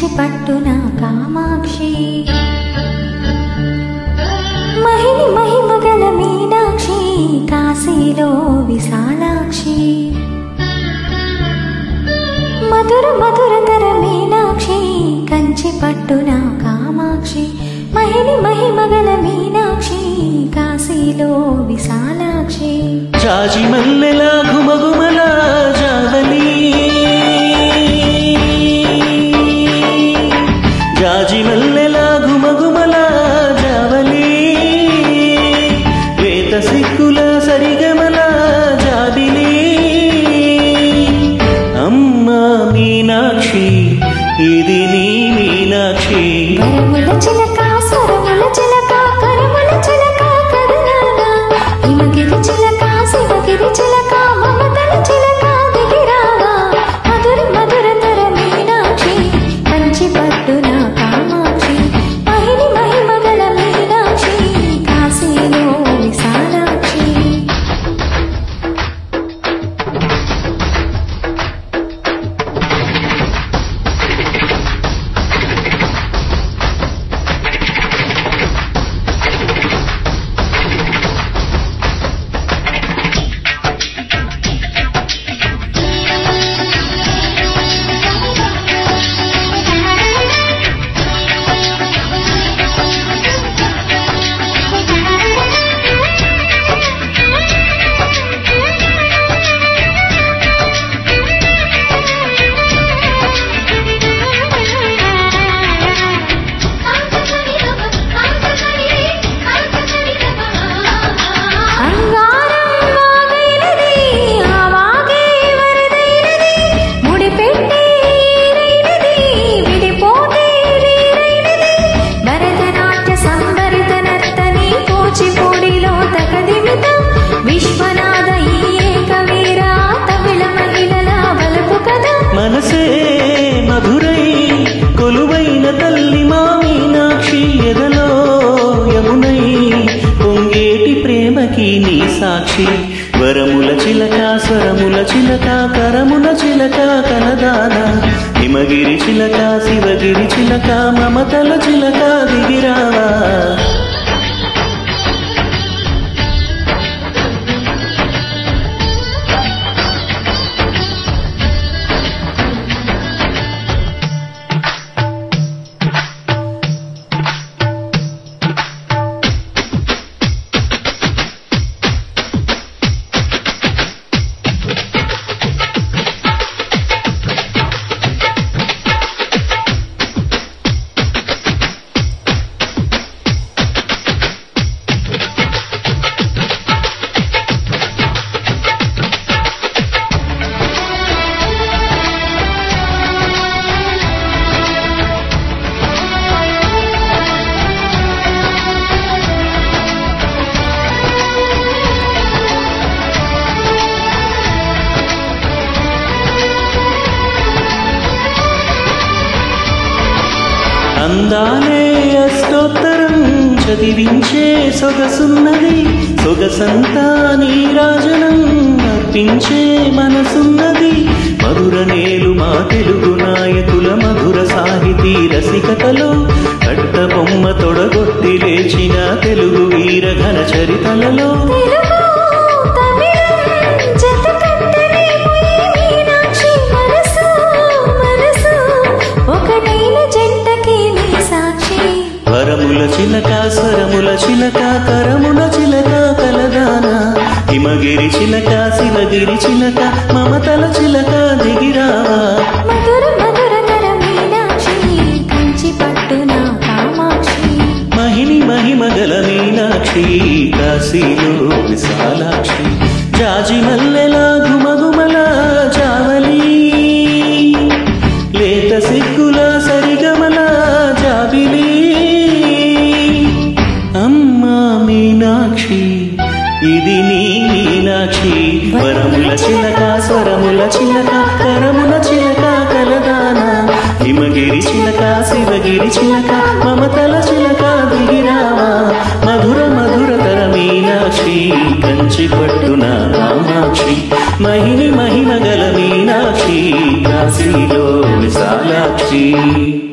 పట్టున కామాక్షి మహిని మహిమగల మీనాక్షి కాశీలో విశాలాక్షి మధుర మధురతర మీనాక్షి కంచి పట్టున కామాక్షి మహిని మహిమగల మీనాక్షి కాశీలో విశాలాక్షి జాజి మల్లెల ఘుమఘుమల జావలి జాజి మల్లెల ఘుమఘుమల జావలి వేత సిక్కుల సరిగమల జాబిలి అమ్మా మీనాక్షి ఇది నీ మీనాక్షి వరముల చిలక స్వరముల చిలక కరముల చిలక కరుణాగా హిమగిరి చిలక శివగిరి చిలక మమతల చిలక దిగిరాగా మధుర మధురతర మీనాక్షి కంచి పట్టున కామాక్షి మహిని మహిమగల మీనాక్షి కాశీలో విశాలాక్షి అంగారం వాగైనది, ఆ వాగే వరదైనది, ముడిపెట్టే ఈరైనది, విడిపోతే వీరైనది. భరతనాట్య సంభరిత నర్తని కూచిపూడిలో తకదిమితం విశ్వనాథ ఈ ఏకవీర తమిళ మహిళల బలుపు కదా మనసే మధురై కొలువైన తల్లి మా మీనాక్షి ఎదలో యమునై పొంగేటి ప్రేమకి నీ సాక్షి వరముల చిలక స్వరముల చిలక కరముల చిలక కలదాన హిమగిరి చిలక శివగిరి చిలక మమతల చిలక దిగిరావా అందాలే అష్టోత్తరం చదివించే సొగసున్నది సొగసంతా నీరాజనం అర్పించే మనసున్నది మధుర నేలు మా తెలుగు నాయకుల మధుర సాహితీ రసికతలో కట్ట బొమ్మ తొడగొట్టి లేచిన తెలుగు వీర ఘన చరితలలో తెలుగు తమిళం జతకట్టనేమో ఈ మీనాక్షి మనసు మనసు ఒకటైన జంటకి నీ సాక్షి వరముల చిలక స్వరముల చిలక కరముల చిలక కలదాన హిమగిరి చిలక శివగిరి చిలక మమతల చిలక దిగిరావా మధుర మధురతర మీనాక్షి కంచి పట్టున కామాక్షి మహిని మహిమగల మీనాక్షి కాశీలో విశాలాక్షి జాజి మల్లెల గుమగుమల జావలి లేత సిగ్గుల సరిగమల జాబిలి అమ్మా మీనాక్షి ఇది నీ మీనాక్షి వరముల చిలక స్వరముల చిలక కరముల చిలక కలదాన హిమగిరి చిలక శివగిరి చిలక మమతల చిలక దిగిరావా మధుర మధురతర మీనాక్షి కంచి పట్టున కామాక్షి మహిని మహిమగల మీనాక్షి కాశీలో విశాలాక్షి